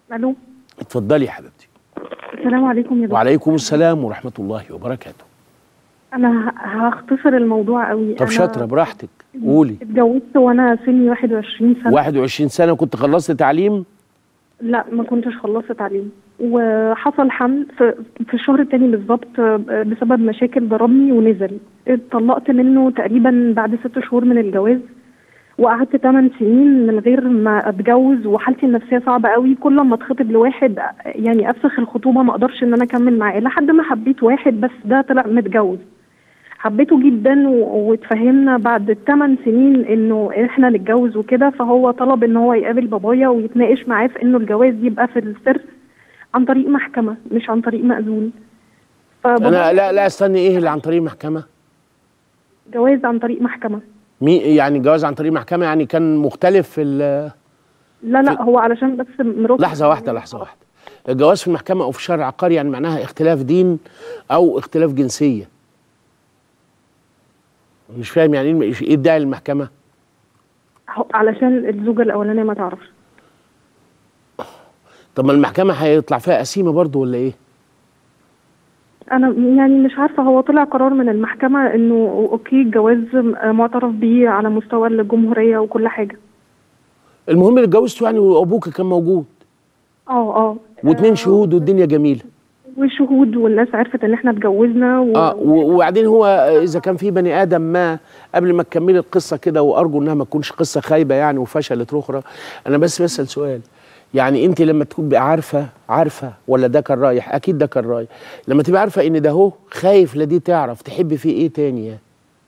الو اتفضلي يا حبيبتي السلام عليكم يا دكتور وعليكم السلام ورحمه الله وبركاته انا ه- هختصر الموضوع قوي طب أنا شاطره براحتك قولي اتجوزت وانا سني 21 سنه 21 سنه كنت خلصت تعليم لا ما كنتش خلصت تعليم وحصل حمل في, في الشهر التاني بالظبط بسبب مشاكل ضربني ونزل اتطلقت منه تقريبا بعد ست شهور من الجواز وقعدت 8 سنين من غير ما اتجوز وحالتي النفسيه صعبه قوي كل ما اتخطب لواحد يعني افسخ الخطوبه ما اقدرش ان انا اكمل معاه لحد ما حبيت واحد بس ده طلع متجوز حبيته جدا و- واتفهمنا بعد الثمان سنين انه احنا نتجوز وكده فهو طلب ان هو يقابل بابايا ويتناقش معاه في انه الجواز يبقى في السر عن طريق محكمه مش عن طريق مأذون انا لا لا استني ايه اللي عن طريق محكمه جواز عن طريق محكمه مي يعني جواز عن طريق محكمه يعني كان مختلف في ال- لا لا هو علشان بس مراته لحظه واحده لحظه واحده الجواز في المحكمه او في الشرع العقاري يعني معناها اختلاف دين او اختلاف جنسيه مش فاهم يعني ايه ايه الداعي للمحكمه هو- علشان الزوجه الاولانيه ما تعرفش طب ما المحكمه هيطلع فيها قسيمه برضو ولا ايه انا يعني مش عارفه هو طلع قرار من المحكمه انه اوكي الجواز معترف بيه على مستوى الجمهوريه وكل حاجه المهم اللي اتجوزته يعني وابوك كان موجود اه اه واتنين شهود والدنيا جميله وشهود والناس عرفت ان احنا اتجوزنا و... اه و- وبعدين هو اذا كان في بني ادم ما قبل ما تكملي القصه كده وارجو انها ما تكونش قصه خايبه يعني وفشلت اخرى انا بس بسال سؤال يعني انت لما تبقى عارفه عارفه ولا ده كان رايح اكيد ده كان رايح لما تبقى عارفه ان ده هو خايف لا دي تعرف تحبي فيه ايه تاني يعني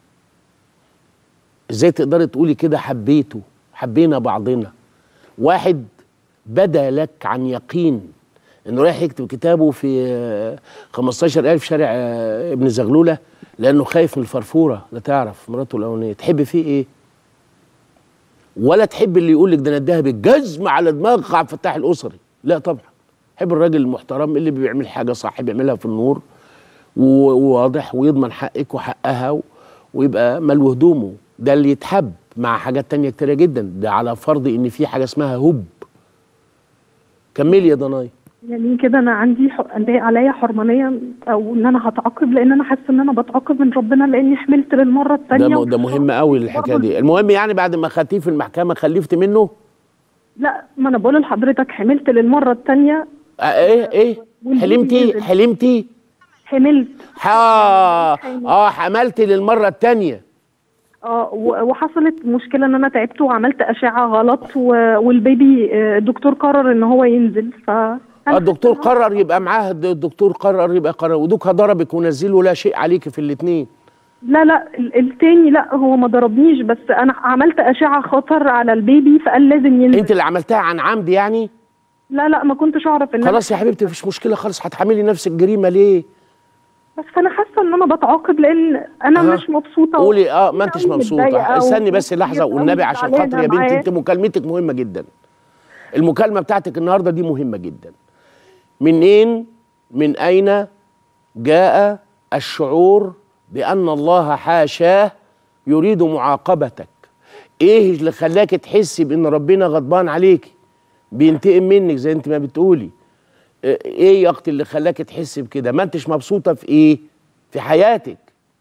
ازاي تقدري تقولي كده حبيته حبينا بعضنا واحد بدا لك عن يقين انه رايح يكتب كتابه في آه، 15000 شارع آه، ابن زغلوله لانه خايف من الفرفوره لا تعرف مراته الاولانيه تحب فيه ايه ولا تحب اللي يقول لك ده انا اديها بالجزم على دماغ عبد الفتاح الاسري لا طبعا حب الراجل المحترم اللي بيعمل حاجه صح بيعملها في النور و- وواضح ويضمن حقك وحقها و- ويبقى ملو هدومه ده اللي يتحب مع حاجات تانية كتيرة جدا ده على فرض ان في حاجه اسمها هب كملي يا ضناي يعني كده انا عندي ح... عليا حرمانيه او ان انا هتعاقب لان انا حاسه ان انا بتعاقب من ربنا لاني حملت للمره ده الثانيه م- ده مهم قوي الحكايه دي المهم يعني بعد ما خدتيه في المحكمه خلفت منه لا ما انا بقول لحضرتك حملت للمره الثانيه آه ايه ايه حلمتي حلمتي حملت ها اه حملتي للمره الثانيه اه و- وحصلت مشكله ان انا تعبت وعملت اشعه غلط و... والبيبي آه، الدكتور قرر ان هو ينزل ف آه، الدكتور قرر يبقى معاه الد- الدكتور قرر يبقى قرر ودوكها ضربك ونزله لا شيء عليك في الاثنين لا لا ال- التاني لا هو ما ضربنيش بس انا عملت اشعه خطر على البيبي فقال لازم ينزل انت اللي عملتها عن عمد يعني لا لا ما كنتش اعرف ان خلاص يا حبيبتي مفيش مشكله خالص هتحملي نفسك جريمه ليه بس انا حاسه ان انا بتعاقب لان انا آه. مش مبسوطه قولي اه ما انتش أوي مبسوطه متضايقة استني بس لحظه وكتير أوي والنبي عشان زعلانة خاطر يا بنتي معاه. انت مكالمتك مهمه جدا المكالمه بتاعتك النهارده دي مهمه جدا منين من اين جاء الشعور بان الله حاشاه يريد معاقبتك ايه اللي خلاك تحسي بان ربنا غضبان عليكي بينتقم منك زي انت ما بتقولي ايه يا اختي اللي خلاك تحسي بكده ما انتش مبسوطه في ايه في حياتك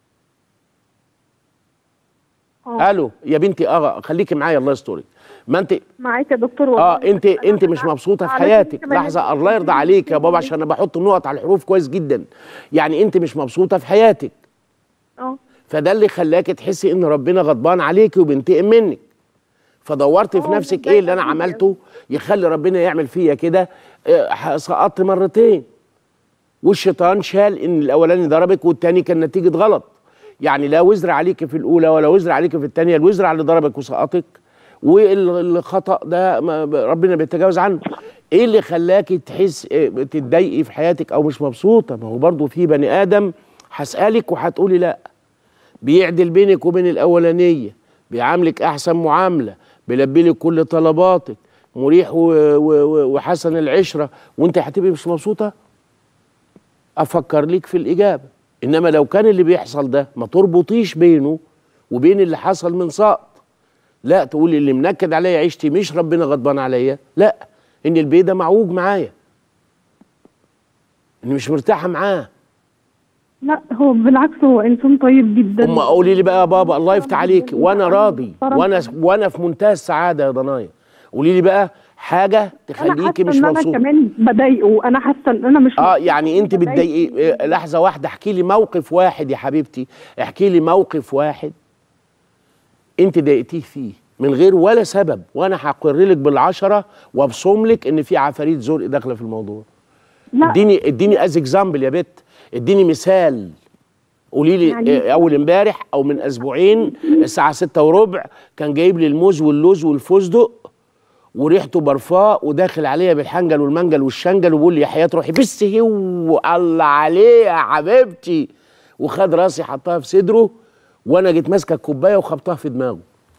آه. الو يا بنتي اه خليكي معايا الله يسترك ما انت معاك يا دكتور والله اه انت انت مش مبسوطه في علشان حياتك كمان لحظه الله يرضى عليك يا بابا عشان انا بحط النقط على الحروف كويس جدا يعني انت مش مبسوطه في حياتك اه فده اللي خلاك تحسي ان ربنا غضبان عليكي وبينتقم منك فدورت في آه، نفسك ايه اللي انا متضايقة جداً. عملته يخلي ربنا يعمل فيا كده آه، سقطت مرتين والشيطان شال ان الاولاني ضربك والتاني كان نتيجه غلط يعني لا وزر عليك في الاولى ولا وزر عليك في الثانيه الوزر على اللي ضربك وسقطك والخطا ده ما- ربنا بيتجاوز عنه ايه اللي خلاكي تحس إيه، تتضايقي في حياتك او مش مبسوطه ما هو برضو في بني ادم هسالك وهتقولي لا بيعدل بينك وبين الاولانيه بيعاملك احسن معامله بيلبي لك كل طلباتك مريح و- و- و- وحسن العشره وانت هتبقي مش مبسوطه افكر لك في الاجابه انما لو كان اللي بيحصل ده ما تربطيش بينه وبين اللي حصل من سقط لا تقولي اللي منكد عليا عيشتي مش ربنا غضبان عليا لا ان البيه ده معوج معايا اني مش مرتاحه معاه لا هو بالعكس هو انسان طيب جدا اما قولي لي بقى يا بابا الله يفتح عليك وانا راضي وانا وانا في منتهى السعاده يا ضنايا قولي لي بقى حاجه انا تخليكي حاسه مش ان انا مبسوطه كمان بضايقه انا حاسه ان انا مش اه يعني انت بضايقه. بتضايقي إيه، لحظه واحده احكي لي موقف واحد يا حبيبتي احكي لي موقف واحد انت ضايقتيه فيه من غير ولا سبب وانا هقر لك بالعشره وابصم لك ان في عفاريت زرق داخله في الموضوع لا اديني اديني از اكزامبل يا بت اديني مثال قولي لي يعني- إيه، اول امبارح او من اسبوعين الساعه ستة وربع كان جايب لي الموز واللوز والفستق وريحته برفاء وداخل عليا بالحنجل والمنجل والشنجل وبيقول لي يا حياه روحي بس هو الله عليه يا حبيبتي وخد راسي حطها في صدره وانا جيت ماسكه الكوبايه وخبطها في دماغه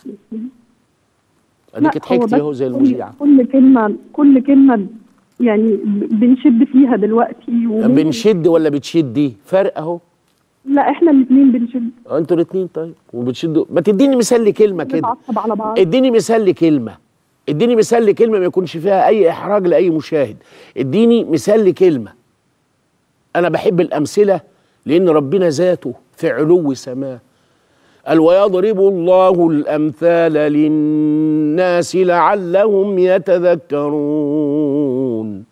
اديك لا، هو ضحكتي بس اهو زي كل- المذيعه كل كلمه كل كلمه يعني ب- بنشد فيها دلوقتي وممكن- بنشد ولا بتشدي فرق اهو لا احنا الاثنين بنشد اه انتوا الاثنين طيب وبتشدوا ما تديني مثال لكلمه كده بنتعصب على بعض اديني مثال لكلمه اديني مثال لكلمه ما يكونش فيها اي احراج لاي مشاهد اديني مثال لكلمه انا بحب الامثله لان ربنا ذاته في علو سماه قال ويضرب الله الامثال للناس لعلهم يتذكرون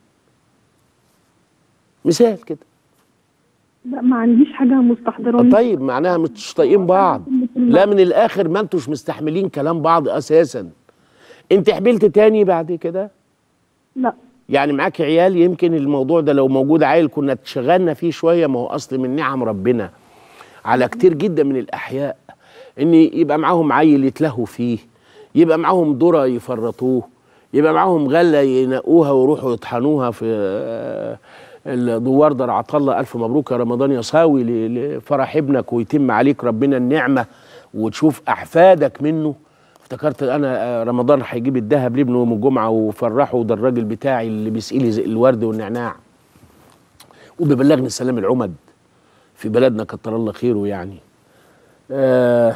مثال كده لا ما عنديش حاجه مستحضراني طيب معناها مش طايقين بعض لا من الاخر ما انتوش مستحملين كلام بعض اساسا انت حبلت تاني بعد كده لا يعني معاك عيال يمكن الموضوع ده لو موجود عيل كنا اتشغلنا فيه شويه ما هو اصل من نعم ربنا على كتير جدا من الاحياء ان يبقى معاهم عيل يتلهوا فيه يبقى معاهم ذره يفرطوه يبقى معاهم غله ينقوها ويروحوا يطحنوها في آه، الدوار دار عطله الف مبروك يا رمضان يا صاوي ل- لفرح ابنك ويتم عليك ربنا النعمه وتشوف احفادك منه افتكرت انا آه، رمضان هيجيب الذهب لابنه يوم الجمعه وفرحه ده الراجل بتاعي اللي بيسقي لي زي الورد والنعناع وبيبلغني سلام العمد في بلدنا كتر الله خيره يعني آه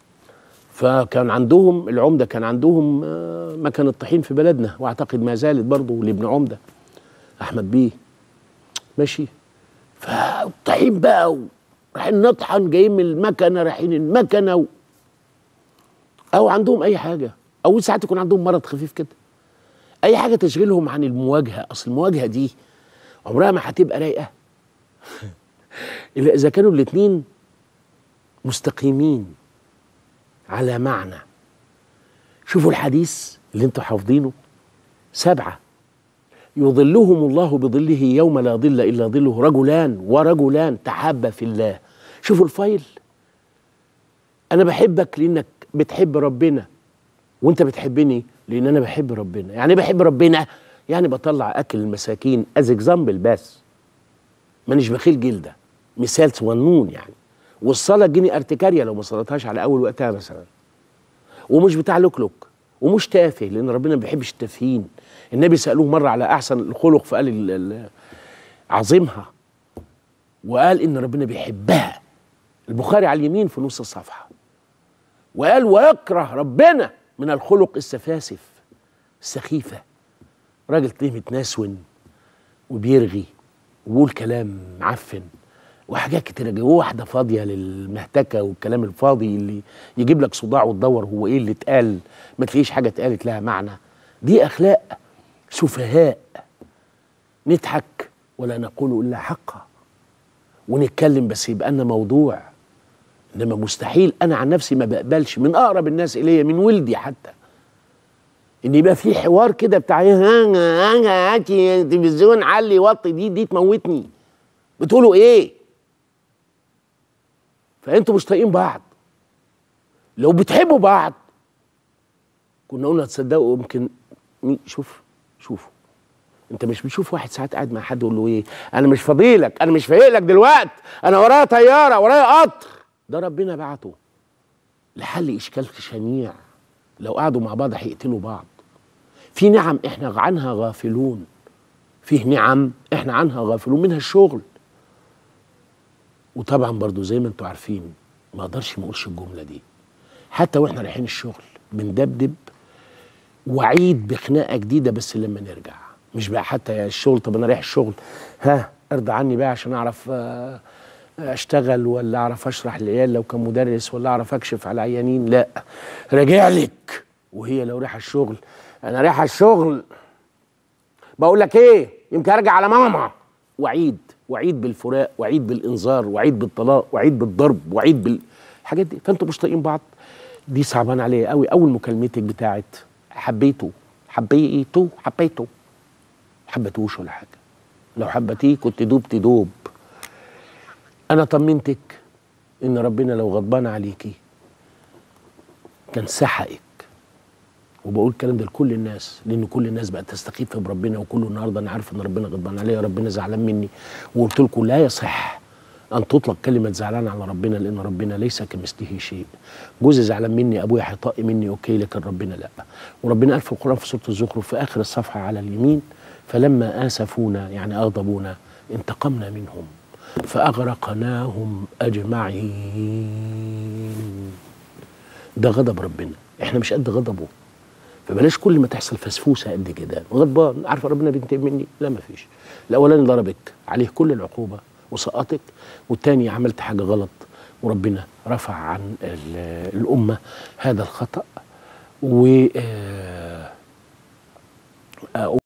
فكان عندهم العمده كان عندهم آه مكان الطحين في بلدنا واعتقد ما زالت برضه لابن عمده احمد بيه ماشي فالطحين بقى و- رايحين نطحن جايين من المكنه رايحين المكنه و... او عندهم اي حاجه او ساعات يكون عندهم مرض خفيف كده اي حاجه تشغلهم عن المواجهه اصل المواجهه دي عمرها ما هتبقى رايقه الا اذا كانوا الاتنين مستقيمين على معنى شوفوا الحديث اللي انتوا حافظينه سبعه يظلهم الله بظله يوم لا ظل الا ظله رجلان ورجلان تحابا في الله شوفوا الفايل انا بحبك لانك بتحب ربنا وانت بتحبني لان انا بحب ربنا يعني إيه بحب ربنا يعني بطلع اكل المساكين از اكزامبل بس مانيش بخيل جلده مثال صغنون يعني والصلاه تجيني ارتكاريه لو ما صليتهاش على اول وقتها مثلا ومش بتاع لوكلوك ومش تافه لان ربنا ما بيحبش التافهين النبي سالوه مره على احسن الخلق فقال ال- ال- عظيمها وقال ان ربنا بيحبها البخاري على اليمين في نص الصفحه وقال ويكره ربنا من الخلق السفاسف السخيفه راجل تلاقيه متناسون وبيرغي وبيقول كلام معفن وحاجات كتيرة جوه واحدة فاضية للمهتكة والكلام الفاضي اللي يجيب لك صداع وتدور هو ايه اللي اتقال ما تلاقيش حاجة اتقالت لها معنى دي أخلاق سفهاء نضحك ولا نقول إلا حقا ونتكلم بس يبقى لنا موضوع انما مستحيل انا عن نفسي ما بقبلش من اقرب الناس الي من ولدي حتى ان يبقى في حوار كده بتاع هاتي تلفزيون علي وطي دي دي تموتني بتقولوا ايه فانتوا مش طايقين بعض لو بتحبوا بعض كنا قلنا تصدقوا يمكن مي- شوف شوفوا انت مش بتشوف واحد ساعات قاعد مع حد يقول له ايه انا مش فاضيلك انا مش فايق لك دلوقتي انا ورايا طياره ورايا قطر ده ربنا بعته لحل اشكال شنيع لو قعدوا مع بعض هيقتلوا بعض في نعم احنا عنها غافلون فيه نعم احنا عنها غافلون منها الشغل وطبعا برضو زي ما انتوا عارفين ما اقدرش ما اقولش الجمله دي حتى واحنا رايحين الشغل بندبدب وعيد بخناقه جديده بس لما نرجع مش بقى حتى الشغل طب انا رايح الشغل ها ارضى عني بقى عشان اعرف آه، اشتغل ولا اعرف اشرح للعيال لو كان مدرس ولا اعرف اكشف على عيانين لا راجع لك وهي لو رايحه الشغل انا رايحه الشغل بقول لك ايه يمكن ارجع على ماما وعيد وعيد بالفراق وعيد بالانذار وعيد بالطلاق وعيد بالضرب وعيد بالحاجات دي فانتوا مش طايقين بعض دي صعبان عليا قوي اول مكالمتك بتاعت حبيته حبيته حبيته حبتوش ولا حاجه لو حبتيه كنت دوب تدوب انا طمنتك ان ربنا لو غضبان عليكي كان سحقك وبقول الكلام ده لكل الناس لان كل الناس بقت تستخف بربنا وكله النهارده انا عارف ان ربنا غضبان عليا ربنا زعلان مني وقلت لكم لا يصح ان تطلق كلمه زعلان على ربنا لان ربنا ليس كمثله شيء جوزي زعلان مني ابويا هيطق مني اوكي لكن ربنا لا وربنا قال في القران في سوره الزخرف في اخر الصفحه على اليمين فلما اسفونا يعني اغضبونا انتقمنا منهم فاغرقناهم اجمعين ده غضب ربنا احنا مش قد غضبه فبلاش كل ما تحصل فسفوسه قد كده غضبان عارفه ربنا بينتقم مني لا ما فيش الاولاني ضربك عليه كل العقوبه وسقطك والتاني عملت حاجه غلط وربنا رفع عن ال- الامه هذا الخطا و آه،